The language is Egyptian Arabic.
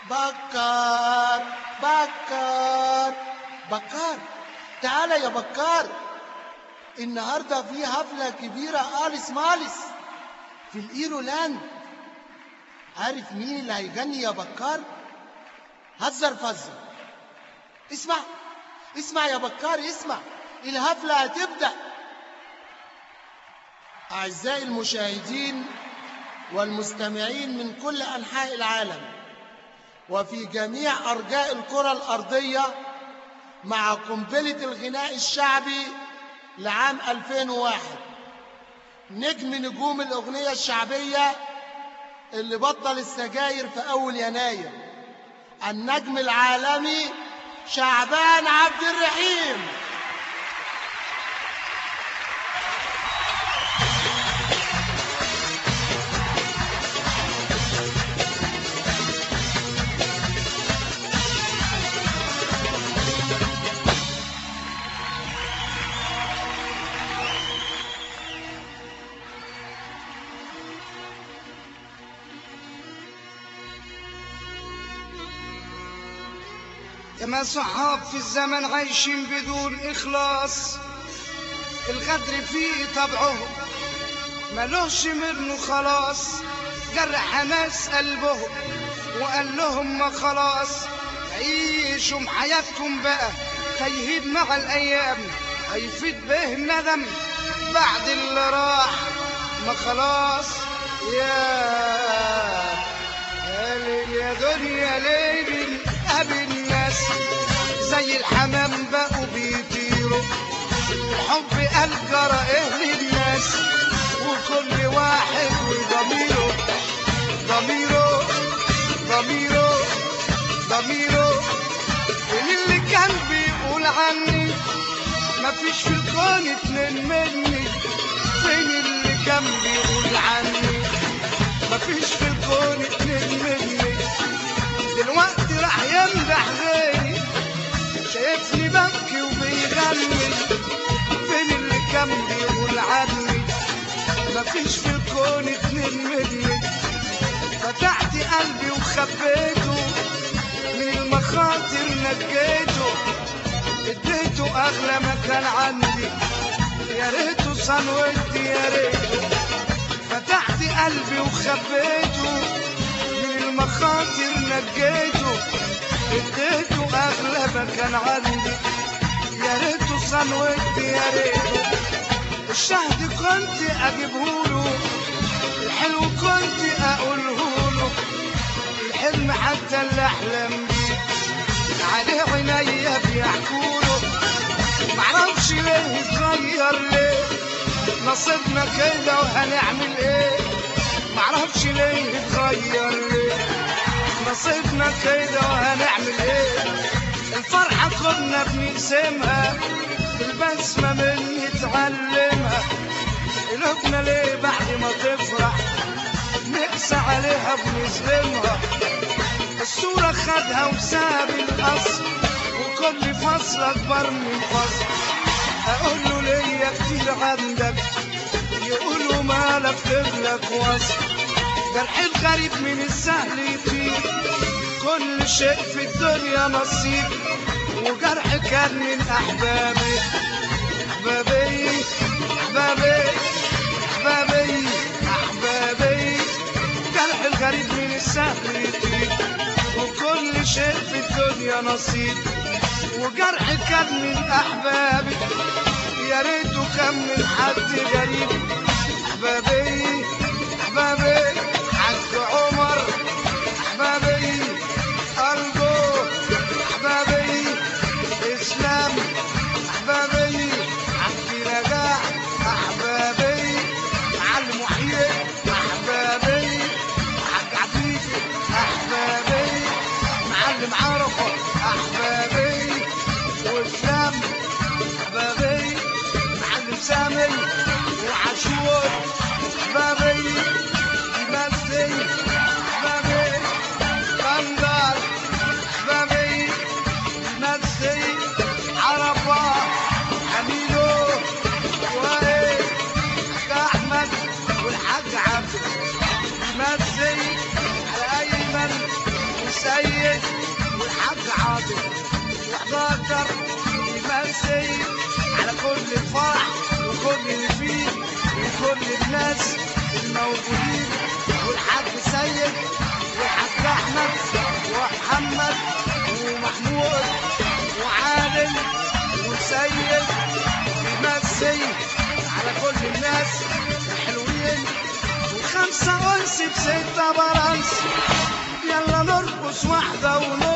بكار بكار بكار تعالى يا بكار النهارده في حفله كبيره اليس مالس في الايرولاند عارف مين اللي هيغني يا بكار هزر فزر اسمع اسمع يا بكار اسمع الحفله هتبدا اعزائي المشاهدين والمستمعين من كل انحاء العالم وفي جميع ارجاء الكره الارضيه مع قنبله الغناء الشعبي لعام 2001 نجم نجوم الاغنيه الشعبيه اللي بطل السجاير في اول يناير النجم العالمي شعبان عبد الرحيم ياما صحاب في الزمن عايشين بدون إخلاص الغدر فيه طبعهم ملوش منه خلاص جرح ناس قلبهم وقال لهم ما خلاص عيشوا حياتكم بقى تيهيد مع الأيام هيفيد به الندم بعد اللي راح ما خلاص يا يا ليل يا دنيا ليل أبي الناس زي الحمام بقوا بيطيروا الحب قال جرى ايه للناس وكل واحد وضميره ضميره ضميره ضميره مين اللي كان بيقول عني مفيش في الكون اتنين مني فين اللي كان بيقول عني مفيش في الكون اتنين مني دلوقتي راح يمدح غيري شايفني ببكي وبيغني فين اللي كان بيقول عني مفيش في الكون اتنين مني فتحت قلبي وخبيته من المخاطر نجيته اديته اغلى ما كان عندي يا ريته صنوتي يا ريته فتحت قلبي وخبيته من المخاطر نجيته اديته اغلى ما كان عندي يا ريته صنوتي يا ريته الشهد كنت اجيبهوله الحلو كنت اقولهوله الحلم حتى اللي احلم بيه عليه عينيا بيحكوله معرفش ليه اتغير ليه نصيبنا كده وهنعمل ايه معرفش ليه اتغير ليه نصيبنا كده وهنعمل ايه الفرحة كنا بنقسمها البسمة مني اتعلمها قلوبنا ليه بعد ما تفرح نقسى عليها بنظلمها الصورة خدها وساب الأصل وكل فصل أكبر من فصل أقول له ليا كتير عندك يقولوا مالك لك وصل جرح الغريب من السهل يطير كل شيء في الدنيا نصيب وجرح كان من أحبابي أحبابي أحبابي أحبابي أحبابي جرح الغريب من السهل يطير وكل شيء في الدنيا نصيب وجرح كان من أحبابي يا ريته كان من حد غريب أحبابي أحبابي عبد عمر أحبابي أرجو أحبابي إسلام أحبابي عبد نجاح أحبابي معلم محيي أحبابي حاج عبيد أحبابي معلم عرفة أحبابي وإسلام أحبابي معلم سامي وعاشور أحبابي إيمان كل الناس الموجودين والحاج سيد والحاج احمد ومحمد ومحمود وعادل وسيد بيمسي على كل الناس الحلوين وخمسة أنس بستة برنس يلا نرقص واحدة ونرقص